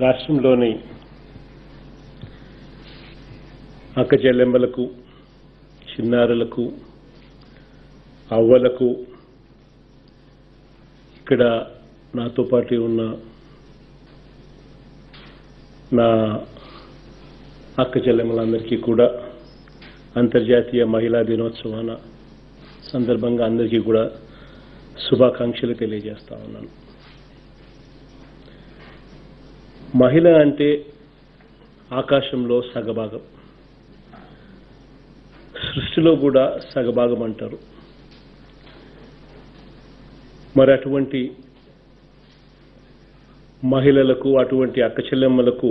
రాష్ట్రంలోని అక్క చెల్లెమ్మలకు చిన్నారులకు అవ్వలకు ఇక్కడ నాతో పాటు ఉన్న నా అక్క చెల్లెమ్మలందరికీ కూడా అంతర్జాతీయ మహిళా దినోత్సవాన సందర్భంగా అందరికీ కూడా శుభాకాంక్షలు తెలియజేస్తా ఉన్నాను మహిళ అంటే ఆకాశంలో సగభాగం సృష్టిలో కూడా సగభాగం అంటారు మరి అటువంటి మహిళలకు అటువంటి అక్క చెల్లెమ్మలకు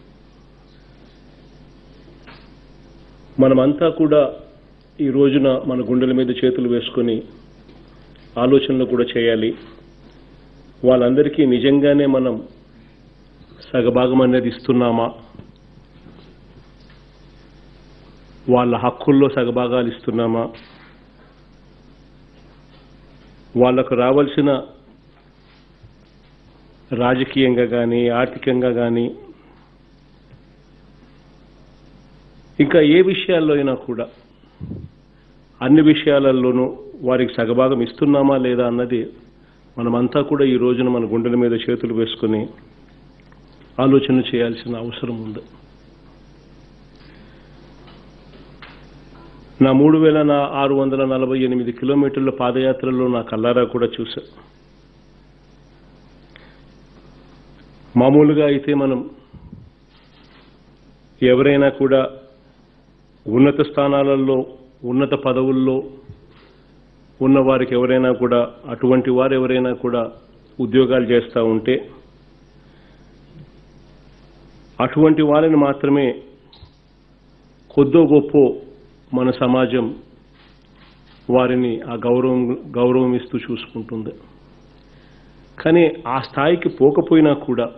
మనమంతా కూడా ఈ రోజున మన గుండెల మీద చేతులు వేసుకొని ఆలోచనలు కూడా చేయాలి వాళ్ళందరికీ నిజంగానే మనం సగభాగం అనేది ఇస్తున్నామా వాళ్ళ హక్కుల్లో సగభాగాలు ఇస్తున్నామా వాళ్లకు రావాల్సిన రాజకీయంగా కానీ ఆర్థికంగా కానీ ఇంకా ఏ విషయాల్లో అయినా కూడా అన్ని విషయాలలోనూ వారికి సగభాగం ఇస్తున్నామా లేదా అన్నది మనమంతా కూడా ఈ రోజున మన గుండెల మీద చేతులు వేసుకొని ఆలోచన చేయాల్సిన అవసరం ఉంది నా మూడు వేల నా ఆరు వందల నలభై ఎనిమిది కిలోమీటర్ల పాదయాత్రలో నా కల్లారా కూడా చూసా మామూలుగా అయితే మనం ఎవరైనా కూడా ఉన్నత స్థానాలలో ఉన్నత పదవుల్లో ఉన్న వారికి ఎవరైనా కూడా అటువంటి వారు ఎవరైనా కూడా ఉద్యోగాలు చేస్తూ ఉంటే అటువంటి వారిని మాత్రమే కొద్దో గొప్ప మన సమాజం వారిని ఆ గౌరవం గౌరవం ఇస్తూ చూసుకుంటుంది కానీ ఆ స్థాయికి పోకపోయినా కూడా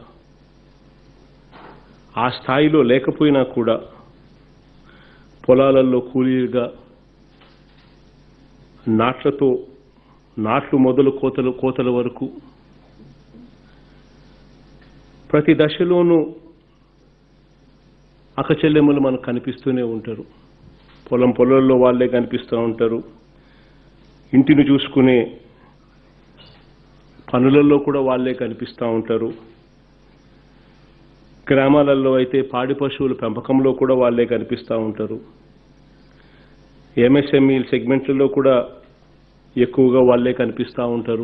ఆ స్థాయిలో లేకపోయినా కూడా పొలాలలో కూలీలుగా నాట్లతో నాట్లు మొదలు కోతలు కోతల వరకు ప్రతి దశలోనూ అకచెల్లెమ్మలు మనకు కనిపిస్తూనే ఉంటారు పొలం పొలంలో వాళ్ళే కనిపిస్తూ ఉంటారు ఇంటిని చూసుకునే పనులలో కూడా వాళ్ళే కనిపిస్తూ ఉంటారు గ్రామాలలో అయితే పాడి పశువుల పెంపకంలో కూడా వాళ్ళే కనిపిస్తూ ఉంటారు ఎంఎస్ఎంఈ సెగ్మెంట్లలో కూడా ఎక్కువగా వాళ్ళే కనిపిస్తూ ఉంటారు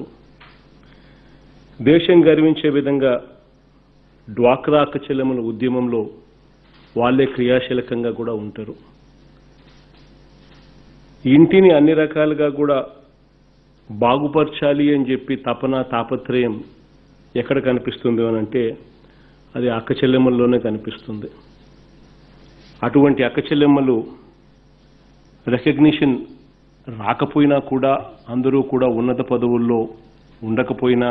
దేశం గర్వించే విధంగా డ్వాక్రా అక్కచెల్లెముల ఉద్యమంలో వాళ్ళే క్రియాశీలకంగా కూడా ఉంటారు ఇంటిని అన్ని రకాలుగా కూడా బాగుపరచాలి అని చెప్పి తపన తాపత్రయం ఎక్కడ కనిపిస్తుంది అని అంటే అది అక్క చెల్లెమ్మల్లోనే కనిపిస్తుంది అటువంటి అక్క చెల్లెమ్మలు రికగ్నిషన్ రాకపోయినా కూడా అందరూ కూడా ఉన్నత పదవుల్లో ఉండకపోయినా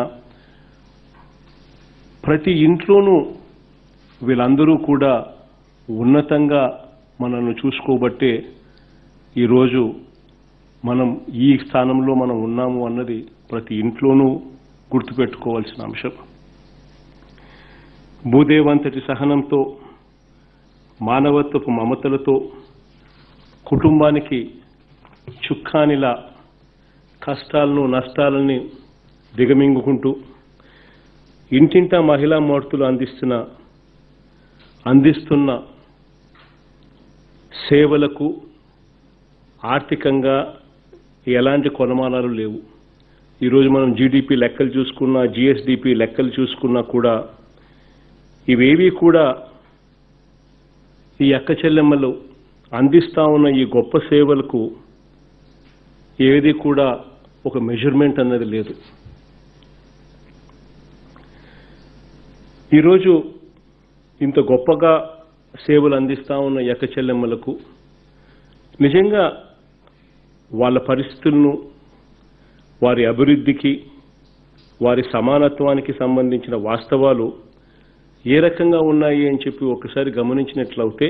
ప్రతి ఇంట్లోనూ వీళ్ళందరూ కూడా ఉన్నతంగా మనల్ని చూసుకోబట్టే ఈరోజు మనం ఈ స్థానంలో మనం ఉన్నాము అన్నది ప్రతి ఇంట్లోనూ గుర్తుపెట్టుకోవాల్సిన అంశం భూదేవంతటి సహనంతో మానవత్వపు మమతలతో కుటుంబానికి చుక్కానిలా కష్టాలను నష్టాలని దిగమింగుకుంటూ ఇంటింటా మహిళా మూర్తులు అందిస్తున్న అందిస్తున్న సేవలకు ఆర్థికంగా ఎలాంటి కొలమానాలు లేవు ఈరోజు మనం జీడిపి లెక్కలు చూసుకున్నా జిఎస్డిపి లెక్కలు చూసుకున్నా కూడా ఇవేవి కూడా ఈ అక్క చెల్లెమ్మలు అందిస్తా ఉన్న ఈ గొప్ప సేవలకు ఏది కూడా ఒక మెజర్మెంట్ అన్నది లేదు ఈరోజు ఇంత గొప్పగా సేవలు అందిస్తా ఉన్న ఈ అక్క చెల్లెమ్మలకు నిజంగా వాళ్ళ పరిస్థితులను వారి అభివృద్ధికి వారి సమానత్వానికి సంబంధించిన వాస్తవాలు ఏ రకంగా ఉన్నాయి అని చెప్పి ఒకసారి గమనించినట్లయితే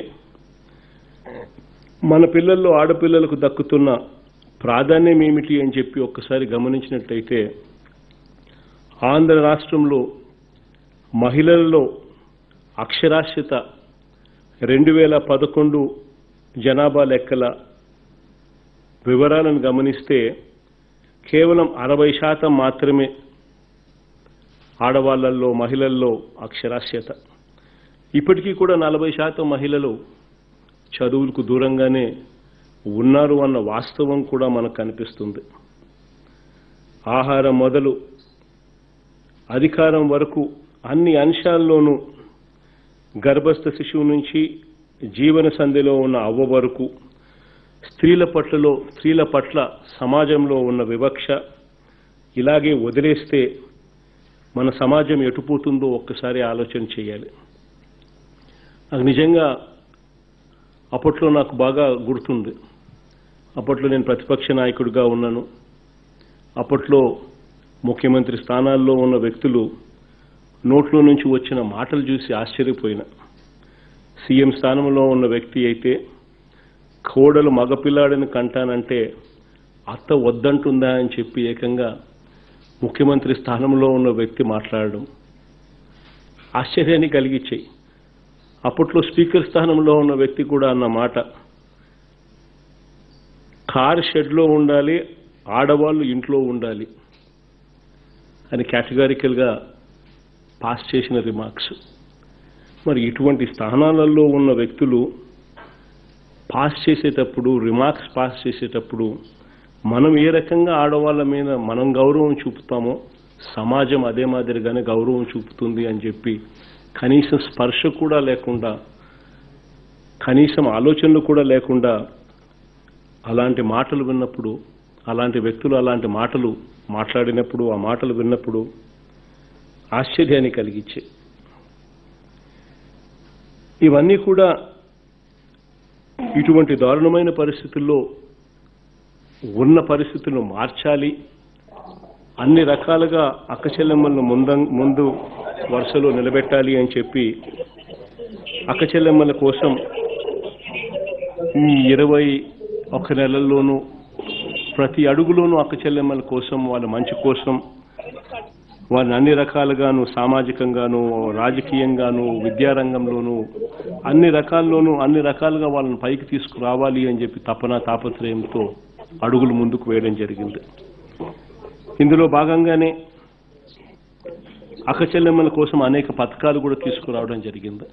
మన పిల్లల్లో ఆడపిల్లలకు దక్కుతున్న ప్రాధాన్యం ఏమిటి అని చెప్పి ఒక్కసారి గమనించినట్లయితే ఆంధ్ర రాష్ట్రంలో మహిళలలో అక్షరాస్యత రెండు వేల పదకొండు జనాభా లెక్కల వివరాలను గమనిస్తే కేవలం అరవై శాతం మాత్రమే ఆడవాళ్లలో మహిళల్లో అక్షరాస్యత ఇప్పటికీ కూడా నలభై శాతం మహిళలు చదువులకు దూరంగానే ఉన్నారు అన్న వాస్తవం కూడా మనకు కనిపిస్తుంది ఆహారం మొదలు అధికారం వరకు అన్ని అంశాల్లోనూ గర్భస్థ శిశువు నుంచి జీవన సంధిలో ఉన్న అవ్వ వరకు స్త్రీల పట్లలో స్త్రీల పట్ల సమాజంలో ఉన్న వివక్ష ఇలాగే వదిలేస్తే మన సమాజం ఎటుపోతుందో ఒక్కసారి ఆలోచన చేయాలి నాకు నిజంగా అప్పట్లో నాకు బాగా గుర్తుంది అప్పట్లో నేను ప్రతిపక్ష నాయకుడిగా ఉన్నాను అప్పట్లో ముఖ్యమంత్రి స్థానాల్లో ఉన్న వ్యక్తులు నోట్లో నుంచి వచ్చిన మాటలు చూసి ఆశ్చర్యపోయిన సీఎం స్థానంలో ఉన్న వ్యక్తి అయితే కోడలు మగపిల్లాడిని కంటానంటే అత్త వద్దంటుందా అని చెప్పి ఏకంగా ముఖ్యమంత్రి స్థానంలో ఉన్న వ్యక్తి మాట్లాడడం ఆశ్చర్యాన్ని కలిగించాయి అప్పట్లో స్పీకర్ స్థానంలో ఉన్న వ్యక్తి కూడా అన్న మాట కార్ షెడ్లో ఉండాలి ఆడవాళ్ళు ఇంట్లో ఉండాలి అని కేటగారికల్గా పాస్ చేసిన రిమార్క్స్ మరి ఇటువంటి స్థానాలలో ఉన్న వ్యక్తులు పాస్ చేసేటప్పుడు రిమార్క్స్ పాస్ చేసేటప్పుడు మనం ఏ రకంగా ఆడవాళ్ళ మీద మనం గౌరవం చూపుతామో సమాజం అదే మాదిరిగానే గౌరవం చూపుతుంది అని చెప్పి కనీసం స్పర్శ కూడా లేకుండా కనీసం ఆలోచనలు కూడా లేకుండా అలాంటి మాటలు విన్నప్పుడు అలాంటి వ్యక్తులు అలాంటి మాటలు మాట్లాడినప్పుడు ఆ మాటలు విన్నప్పుడు ఆశ్చర్యాన్ని కలిగించే ఇవన్నీ కూడా ఇటువంటి దారుణమైన పరిస్థితుల్లో ఉన్న పరిస్థితులను మార్చాలి అన్ని రకాలుగా అక్కచెల్లెమ్మలను ముంద ముందు వరుసలో నిలబెట్టాలి అని చెప్పి అక్కచెల్లెమ్మల కోసం ఈ ఇరవై ఒక నెలల్లోనూ ప్రతి అడుగులోనూ అక్కచెల్లెమ్మల కోసం వాళ్ళ మంచి కోసం వాళ్ళని అన్ని రకాలుగాను సామాజికంగాను రాజకీయంగాను విద్యారంగంలోనూ అన్ని రకాల్లోనూ అన్ని రకాలుగా వాళ్ళని పైకి తీసుకురావాలి అని చెప్పి తపన తాపత్రయంతో అడుగులు ముందుకు వేయడం జరిగింది ఇందులో భాగంగానే అక్కచెల్లెమ్మల కోసం అనేక పథకాలు కూడా తీసుకురావడం జరిగింది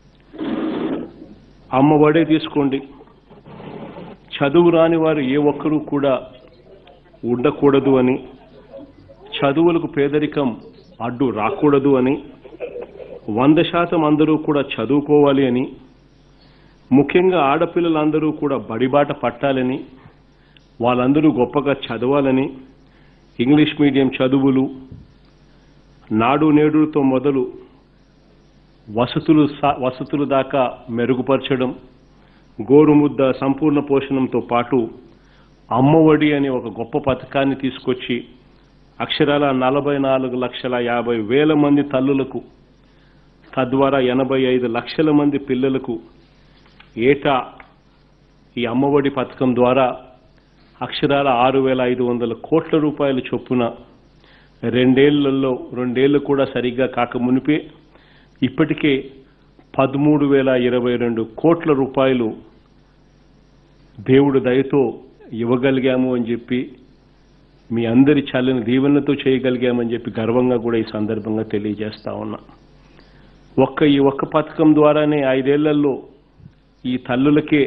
అమ్మఒడే తీసుకోండి చదువు రాని వారు ఏ ఒక్కరూ కూడా ఉండకూడదు అని చదువులకు పేదరికం అడ్డు రాకూడదు అని వంద శాతం అందరూ కూడా చదువుకోవాలి అని ముఖ్యంగా ఆడపిల్లలందరూ కూడా బడిబాట పట్టాలని వాళ్ళందరూ గొప్పగా చదవాలని ఇంగ్లీష్ మీడియం చదువులు నాడు నేడుతో మొదలు వసతులు సా- వసతులు దాకా మెరుగుపరచడం గోరుముద్ద సంపూర్ణ పోషణంతో పాటు అమ్మఒడి అనే ఒక గొప్ప పథకాన్ని తీసుకొచ్చి అక్షరాల నలభై నాలుగు లక్షల యాభై వేల మంది తల్లులకు తద్వారా ఎనభై ఐదు లక్షల మంది పిల్లలకు ఏటా ఈ అమ్మఒడి పథకం ద్వారా అక్షరాల ఆరు వేల ఐదు వందల కోట్ల రూపాయల చొప్పున రెండేళ్లలో రెండేళ్లు కూడా సరిగ్గా కాక మునిపే ఇప్పటికే పదమూడు వేల ఇరవై రెండు కోట్ల రూపాయలు దేవుడు దయతో ఇవ్వగలిగాము అని చెప్పి మీ అందరి చల్లని దీవెనలతో చేయగలిగామని చెప్పి గర్వంగా కూడా ఈ సందర్భంగా తెలియజేస్తా ఉన్నా ఒక్క ఈ ఒక్క పథకం ద్వారానే ఐదేళ్లలో ఈ తల్లులకే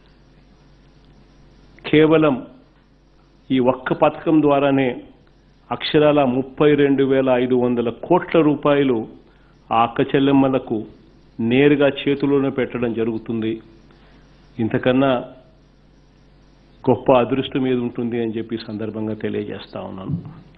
కేవలం ఈ ఒక్క పథకం ద్వారానే అక్షరాల ముప్పై రెండు వేల ఐదు వందల కోట్ల రూపాయలు ఆ అక్క చెల్లెమ్మలకు నేరుగా చేతిలోనే పెట్టడం జరుగుతుంది ఇంతకన్నా గొప్ప అదృష్టం ఏది ఉంటుంది అని చెప్పి ఈ సందర్భంగా తెలియజేస్తా ఉన్నాను